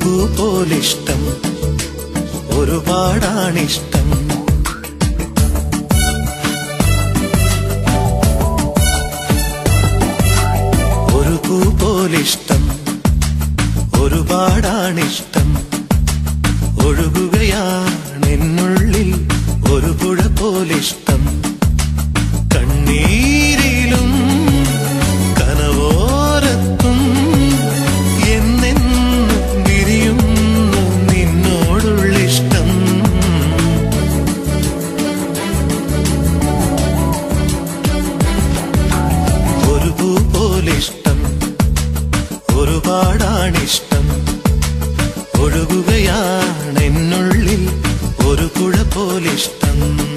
പൂ പോലിഷ്ടം ഒരുപാടാണിഷ്ടം ഒരു പൂ പോലിഷ്ടം ഒരുപാടാണിഷ്ടം ഒഴുകുകയാണെന്നുള്ളിൽ ഒരു പുഴ പോലിഷ്ടം കണ്ണീരിലും കനവോരത്തും എന്നെന്നും വിരിയുന്നു നിന്നോടുള്ളിഷ്ടം ഒരു പൂ പോലിഷ്ടം ഒരുപാടാണിഷ്ടം ഒഴുകുകയാണെന്നുള്ളിൽ ഒരു പുഴ പോലിഷ്ടം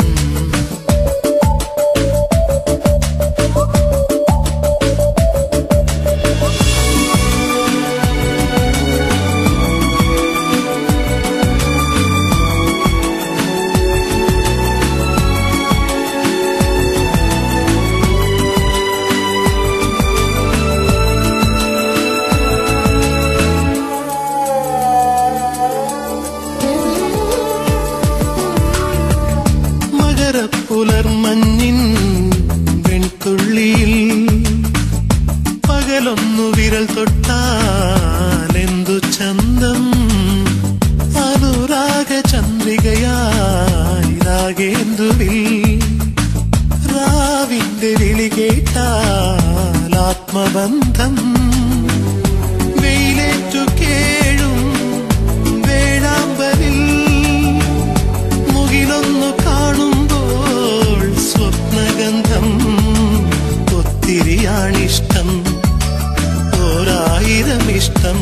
മകരപ്പുലർമഞ്ഞിൻ വെൺതുള്ളിയിൽ പകലൊന്നു വിരൽ തൊട്ടാലെന്തു ചന്തം അനുരാഗ ചന്ദ്രികയായി രാഗേന്ദുവിൽ രാവിന്റെ വിളി കേട്ടാൽ ആത്മബന്ധം വെയിലേറ്റു കേഴും വേഴാമ്പലിൽ മുകിലൊന്നു കാണുമ്പോൾ സ്വപ്നഗന്ധം ഒത്തിരിയാണിഷ്ടം ഓരായിരം ഇഷ്ടം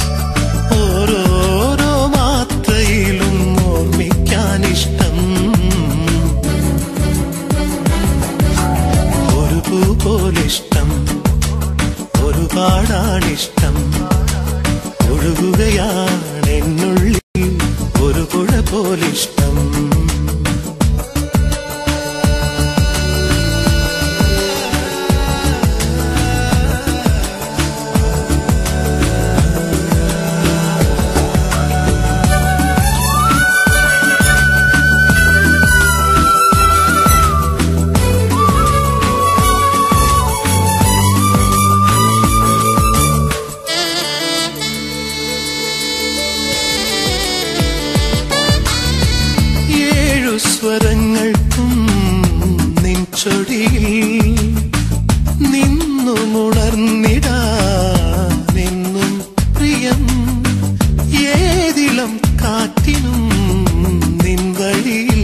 ഓരോരോ മാത്രയിലും ഓർമ്മിക്കാനിഷ്ടം ഒരു പൂ പോലിഷ്ടം ഒരുപാടാണിഷ്ടം ഒഴുകുകയാണെന്നുള്ളിൽ ഒരു പുഴ പോലിഷ്ടം ഏഴു സ്വരങ്ങൾക്കും നിൻ ചൊടിയിൽ നിന്നുമുണർന്നിടാനെന്നും പ്രിയം ഏതിളം കാറ്റിനും നിൻ വഴിയിൽ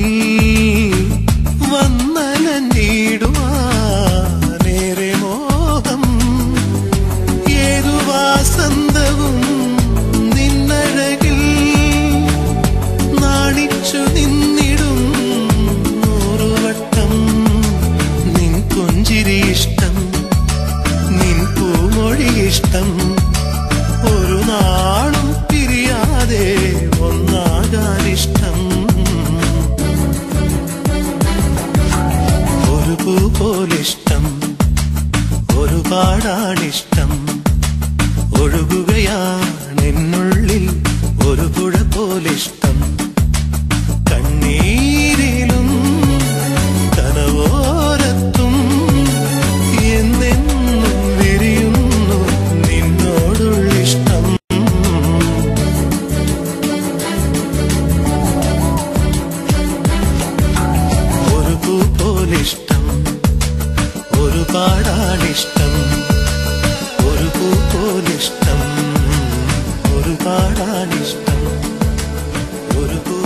വന്നലഞ്ഞിടുവാനേറെ മോഹം ഏതു വാസന്തവും നിന്നഴകിൽ നാണിച്ചു നിന്നിടും നൂറുവട്ടം നിൻ പുഞ്ചിരി ഇഷ്ടം നിൻ പൂമൊഴി ഇഷ്ടം ഒരു നാളും പിരിയാതെ ഒന്നാകാനിഷ്ടം ഒരു പൂ പോലിഷ്ടം ഒരുപാടാണിഷ്ടം ഒഴുകുകയാണെന്നുള്ളിൽ ഒരു പുഴ പോലിഷ്ടം കണ്ണീരിലും കനവോരത്തും എന്നെന്നും വിരിയുന്നു നിന്നോടുള്ളിഷ്ടം ഒരു പൂ പോലിഷ്ടം ഒരുപാടാണിഷ്ടം ഒരു പൂ പോലിഷ്ടം ഒരുപാടാണിഷ്ടം ഒരു പൂ